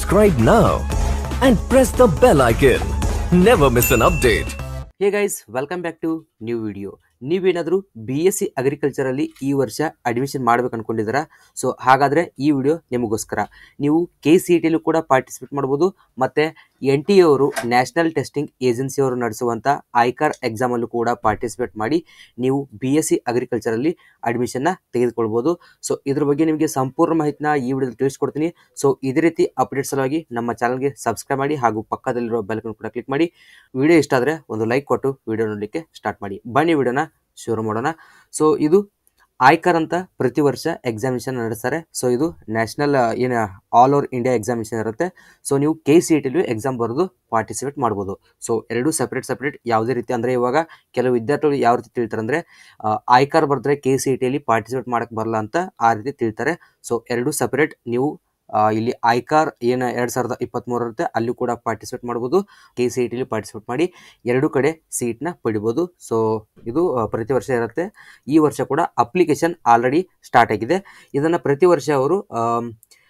Subscribe now and press the bell icon. Never miss an update. Hey guys welcome back to new video ನೀವೇನಾದರೂ B S C ಅಗ್ರಿಕಲ್ಚರಲ್ಲಿ ಈ ವರ್ಷ admission ಮಾಡ್ಬೇಕು ಅನ್ಕೊಂಡಿದ್ದೀರಾ so ಹಾಗಾದರೆ ಈ video ನಿಮಗೋಸ್ಕರ ನೀವು ಕೆ ಸಿ ಇ ಟಿಲೂ ಕೂಡ ಪಾರ್ಟಿಸಿಪೇಟ್ ಮಾಡ್ಬೋದು ಮತ್ತು ಎನ್ ಟಿ ಅವರು ನ್ಯಾಷನಲ್ ಟೆಸ್ಟಿಂಗ್ ಏಜೆನ್ಸಿಯವರು ನಡೆಸುವಂಥ ಐಕಾರ್ ಎಕ್ಸಾಮಲ್ಲೂ ಕೂಡ ಪಾರ್ಟಿಸಿಪೇಟ್ ಮಾಡಿ ನೀವು ಬಿ ಎಸ್ ಸಿ ಅಗ್ರಿಕಲ್ಚರಲ್ಲಿ ಅಡ್ಮಿಷನ್ನ ತೆಗೆದುಕೊಳ್ಬೋದು ಸೊ ಇದ್ರ ಬಗ್ಗೆ ನಿಮಗೆ ಸಂಪೂರ್ಣ ಮಾಹಿತಿನ ಈ ವಿಡಿಯೋದಲ್ಲಿ ತಿಳಿಸ್ಕೊಡ್ತೀನಿ ಸೊ ಇದೇ ರೀತಿ ಅಪ್ಡೇಟ್ಸ್ ಸಲುವಾಗಿ ನಮ್ಮ ಚಾನಲ್ಗೆ ಸಬ್ಸ್ಕ್ರೈಬ್ ಮಾಡಿ ಹಾಗೂ ಪಕ್ಕದಲ್ಲಿರೋ ಬೆಲ್ಕನ್ ಕೂಡ ಕ್ಲಿಕ್ ಮಾಡಿ ವಿಡಿಯೋ ಇಷ್ಟ ಆದರೆ ಒಂದು ಲೈಕ್ ಕೊಟ್ಟು ವಿಡಿಯೋ ನೋಡಲಿಕ್ಕೆ ಸ್ಟಾರ್ಟ್ ಮಾಡಿ ಬನ್ನಿ ವಿಡಿಯೋನ ಶುರು ಮಾಡೋಣ ಸೊ ಇದು ಆಯ್ಕರ್ ಅಂತ ಪ್ರತಿ ವರ್ಷ ಎಕ್ಸಾಮಿನೇಷನ್ ನಡೆಸ್ತಾರೆ ಸೊ ಇದು ನ್ಯಾಷನಲ್ ಏನು ಆಲ್ ಓವರ್ ಇಂಡಿಯಾ ಎಕ್ಸಾಮಿನೇಷನ್ ಇರುತ್ತೆ ಸೊ ನೀವು ಕೆ ಸಿ ಇ ಟಿಲೂ ಎಕ್ಸಾಮ್ ಬರೆದು ಪಾರ್ಟಿಸಿಪೇಟ್ ಮಾಡ್ಬೋದು ಸೊ ಎರಡು ಸಪ್ರೇಟ್ ಸಪ್ರೇಟ್ ಯಾವುದೇ ರೀತಿ ಅಂದರೆ ಇವಾಗ ಕೆಲವು ವಿದ್ಯಾರ್ಥಿಗಳು ಯಾವ ರೀತಿ ತಿಳ್ತಾರೆ ಅಂದರೆ ಆಯ್ಕಾರ್ ಬರೆದ್ರೆ ಕೆ ಸಿ ಇ ಟಿಯಲ್ಲಿ ಪಾರ್ಟಿಸಿಪೇಟ್ ಮಾಡೋಕ್ಕೆ ಬರಲ್ಲ ಅಂತ ಆ ರೀತಿ ತಿಳ್ತಾರೆ ಸೊ ಎರಡು ಸಪ್ರೇಟ್ ನೀವು ಆ, ಇಲ್ಲಿ ಐಕಾರ್ ಏನು ಎರಡು ಸಾವಿರದ ಇಪ್ಪತ್ತ್ಮೂರು ಇರುತ್ತೆ ಅಲ್ಲೂ ಕೂಡ ಪಾರ್ಟಿಸಿಪೇಟ್ ಮಾಡ್ಬೋದು ಕೆ ಸಿ ಇ ಟಿಲಿ ಪಾರ್ಟಿಸಿಪೇಟ್ ಮಾಡಿ ಎರಡು ಕಡೆ ಸೀಟ್ನ ಪಡಿಬೋದು ಸೊ ಇದು ಆ, ಪ್ರತಿ ವರ್ಷ ಇರುತ್ತೆ ಈ ವರ್ಷ ಕೂಡ ಅಪ್ಲಿಕೇಶನ್ ಆಲ್ರೆಡಿ ಸ್ಟಾರ್ಟ್ ಆಗಿದೆ ಇದನ್ನು ಪ್ರತಿ ವರ್ಷ ಅವರು um,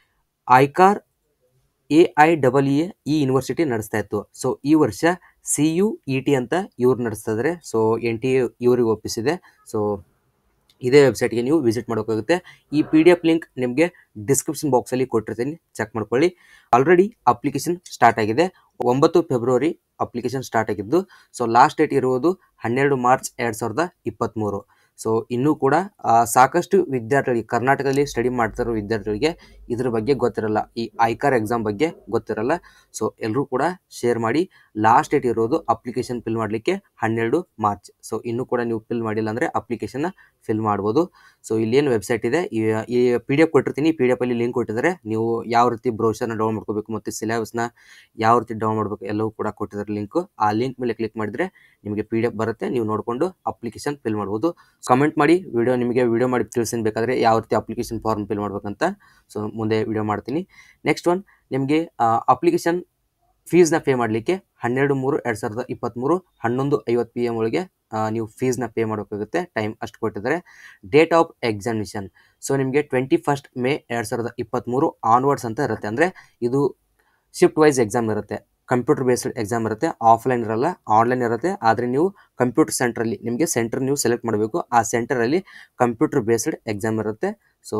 ICAR A I double E ಈ ಯೂನಿವರ್ಸಿಟಿ ನಡೆಸ್ತಾ ಇತ್ತು ಸೊ ಈ ವರ್ಷ ಸಿ ಯು ಇ ಟಿ ಅಂತ ಇವ್ರು ನಡೆಸ್ತಾ ಇದ್ದಾರೆ ಸೊ ಎನ್ ಟಿ ಇವ್ರಿಗೆ ಒಪ್ಪಿಸಿದೆ ಸೊ ಇದೇ ವೆಬ್ಸೈಟ್ಗೆ ನೀವು ವಿಸಿಟ್ ಮಾಡೋಕ್ಕಾಗುತ್ತೆ ಈ ಪಿ ಡಿ ಎಫ್ ಲಿಂಕ್ ನಿಮಗೆ ಡಿಸ್ಕ್ರಿಪ್ಷನ್ ಬಾಕ್ಸಲ್ಲಿ ಕೊಟ್ಟಿರ್ತೀನಿ ಚೆಕ್ ಮಾಡ್ಕೊಳ್ಳಿ ಆಲ್ರೆಡಿ ಅಪ್ಲಿಕೇಶನ್ ಸ್ಟಾರ್ಟ್ ಆಗಿದೆ ಒಂಬತ್ತು ಫೆಬ್ರವರಿ ಅಪ್ಲಿಕೇಶನ್ ಸ್ಟಾರ್ಟ್ ಆಗಿದ್ದು ಸೊ ಲಾಸ್ಟ್ ಡೇಟ್ ಇರುವುದು ಹನ್ನೆರಡು ಮಾರ್ಚ್ ಎರಡು ಸಾವಿರದ ಇಪ್ಪತ್ತ್ಮೂರು ಸೊ ಇನ್ನೂ ಕೂಡ ಆ, ಸಾಕಷ್ಟು ವಿದ್ಯಾರ್ಥಿಗಳಿಗೆ ಕರ್ನಾಟಕದಲ್ಲಿ ಸ್ಟಡಿ ಮಾಡ್ತಿರೋ ವಿದ್ಯಾರ್ಥಿಗಳಿಗೆ ಇದ್ರ ಬಗ್ಗೆ ಗೊತ್ತಿರಲ್ಲ ಈ ಐಕಾರ್ ಎಕ್ಸಾಮ್ ಬಗ್ಗೆ ಗೊತ್ತಿರಲ್ಲ ಸೊ ಎಲ್ಲರೂ ಕೂಡ ಶೇರ್ ಮಾಡಿ ಲಾಸ್ಟ್ ಡೇಟ್ ಇರೋದು ಅಪ್ಲಿಕೇಶನ್ ಫಿಲ್ ಮಾಡಲಿಕ್ಕೆ ಹನ್ನೆರಡು ಮಾರ್ಚ್ ಸೊ ಇನ್ನೂ ಕೂಡ ನೀವು ಫಿಲ್ ಮಾಡಿಲ್ಲ ಅಂದರೆ ಅಪ್ಲಿಕೇಶನ್ನ ಫಿಲ್ ಮಾಡ್ಬೋದು ಸೊ ಇಲ್ಲೇನು ವೆಬ್ಸೈಟ್ ಇದೆ ಈ ಈ ಪಿ ಡಿ ಎಫ್ ಕೊಟ್ಟಿರ್ತೀನಿ ಪಿ ಡಿ ಎಫ್ ಅಲ್ಲಿ ಲಿಂಕ್ ಕೊಟ್ಟಿದ್ದಾರೆ ನೀವು ಯಾವ ರೀತಿ ಬ್ರೌಸರ್ನ ಡೌನ್ ಮಾಡ್ಕೋಬೇಕು ಮತ್ತು ಸಿಲೆಬಸ್ನ ಯಾವ ರೀತಿ ಡೌನ್ ಮಾಡಬೇಕು ಎಲ್ಲವೂ ಕೂಡ ಕೊಟ್ಟಿದ್ದಾರೆ ಲಿಂಕು ಆ ಲಿಂಕ್ ಮೇಲೆ ಕ್ಲಿಕ್ ಮಾಡಿದರೆ ನಿಮಗೆ ಪಿ ಡಿ ಎಫ್ ಬರುತ್ತೆ ನೀವು ನೋಡಿಕೊಂಡು ಅಪ್ಲಿಕೇಶನ್ ಫಿಲ್ ಮಾಡ್ಬೋದು ಕಮೆಂಟ್ ಮಾಡಿ ವಿಡಿಯೋ ನಿಮಗೆ ವಿಡಿಯೋ ಮಾಡಿ ತಿಳಿಸ್ತೀನಿ ಬೇಕಾದರೆ ಯಾವ ರೀತಿ ಅಪ್ಲಿಕೇಶನ್ ಫಾರ್ಮ್ ಫಿಲ್ ಮಾಡ್ಬೇಕಂತ ಸೊ ಮುಂದೆ ವಿಡಿಯೋ ಮಾಡ್ತೀನಿ ನೆಕ್ಸ್ಟ್ ಒನ್ ನಿಮಗೆ ಅಪ್ಲಿಕೇಶನ್ ಫೀಸ್ನ ಪೇ ಮಾಡಲಿಕ್ಕೆ ಹನ್ನೆರಡು ಮೂರು ಎರಡು ಸಾವಿರದ ಇಪ್ಪತ್ತ್ಮೂರು ಹನ್ನೊಂದು ಐವತ್ತು ಪಿ ಎಮ್ ಒಳಗೆ ಆ, ನೀವು ಫೀಸ್ನ ಪೇ ಮಾಡಬೇಕಾಗುತ್ತೆ ಟೈಮ್ ಅಷ್ಟು ಕೊಟ್ಟಿದ್ದಾರೆ ಡೇಟ್ ಆಫ್ ಎಕ್ಸಾಮಿನೇಷನ್ ಸೊ ನಿಮಗೆ ಟ್ವೆಂಟಿ ಫಸ್ಟ್ ಮೇ ಎರಡು ಸಾವಿರದ ಇಪ್ಪತ್ತ್ಮೂರು ಆನ್ವರ್ಡ್ಸ್ ಅಂತ ಇರುತ್ತೆ ಅಂದರೆ ಇದು ಶಿಫ್ಟ್ ವೈಸ್ ಎಕ್ಸಾಮ್ ಇರುತ್ತೆ ಕಂಪ್ಯೂಟರ್ ಬೇಸ್ಡ್ ಎಕ್ಸಾಮ್ ಇರುತ್ತೆ ಆಫ್ಲೈನ್ ಇರಲ್ಲ ಆನ್ಲೈನ್ ಇರುತ್ತೆ ಆದರೆ ನೀವು ಕಂಪ್ಯೂಟರ್ ಸೆಂಟ್ರಲ್ಲಿ ನಿಮಗೆ ಸೆಂಟರ್ ನೀವು ಸೆಲೆಕ್ಟ್ ಮಾಡಬೇಕು ಆ ಸೆಂಟರಲ್ಲಿ ಕಂಪ್ಯೂಟರ್ ಬೇಸ್ಡ್ ಎಕ್ಸಾಮ್ ಇರುತ್ತೆ ಸೊ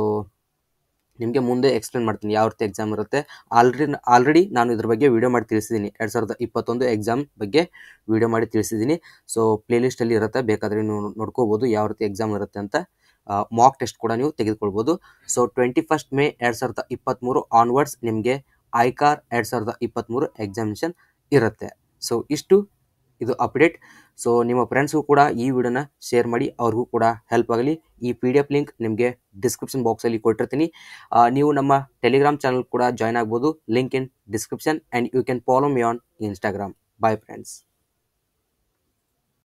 ನಿಮಗೆ ಮುಂದೆ ಎಕ್ಸ್ಪ್ಲೇನ್ ಮಾಡ್ತೀನಿ ಯಾವ ರೀತಿ ಎಕ್ಸಾಮ್ ಇರುತ್ತೆ ಆಲ್ರೆಡಿ ಆಲ್ರೆಡಿ ನಾನು ಇದ್ರ ಬಗ್ಗೆ ವಿಡಿಯೋ ಮಾಡಿ ತಿಳಿಸಿದ್ದೀನಿ ಎರಡು ಸಾವಿರದ ಇಪ್ಪತ್ತೊಂದು ಎಕ್ಸಾಮ್ ಬಗ್ಗೆ ವಿಡಿಯೋ ಮಾಡಿ ತಿಳಿಸಿದ್ದೀನಿ ಸೊ ಪ್ಲೇಲಿಸ್ಟಲ್ಲಿ ಇರುತ್ತೆ ಬೇಕಾದರೆ ನೀವು ನೋಡ್ಕೋಬೋದು ಯಾವ ರೀತಿ ಎಕ್ಸಾಮ್ ಇರುತ್ತೆ ಅಂತ ಮಾಕ್ ಟೆಸ್ಟ್ ಕೂಡ ನೀವು ತೆಗೆದುಕೊಳ್ಬೋದು ಸೊ ಟ್ವೆಂಟಿ ಫಸ್ಟ್ ಮೇ ಎರಡು ಸಾವಿರದ ಇಪ್ಪತ್ತ್ಮೂರು ಆನ್ವರ್ಡ್ಸ್ ನಿಮಗೆ ಐಕಾರ್ ಎರಡು ಸಾವಿರದ ಇಪ್ಪತ್ತ್ಮೂರು ಎಕ್ಸಾಮಿನೇಷನ್ ಇರುತ್ತೆ ಸೊ ಇಷ್ಟು ಇದು ಅಪ್ಡೇಟ್ ಸೊ ನಿಮ್ಮ ಫ್ರೆಂಡ್ಸ್ಗೂ ಕೂಡ ಈ ವಿಡಿಯೋನ ಶೇರ್ ಮಾಡಿ ಅವ್ರಿಗೂ ಕೂಡ ಹೆಲ್ಪ್ ಆಗಲಿ ಈ ಪಿ ಡಿ ಎಫ್ ಲಿಂಕ್ ನಿಮಗೆ ಡಿಸ್ಕ್ರಿಪ್ಷನ್ ಬಾಕ್ಸಲ್ಲಿ ಕೊಟ್ಟಿರ್ತೀನಿ ಆ, ನೀವು ನಮ್ಮ ಟೆಲಿಗ್ರಾಮ್ ಚಾನಲ್ ಕೂಡ ಜಾಯ್ನ್ ಆಗ್ಬೋದು link in description and you can follow me on Instagram bye friends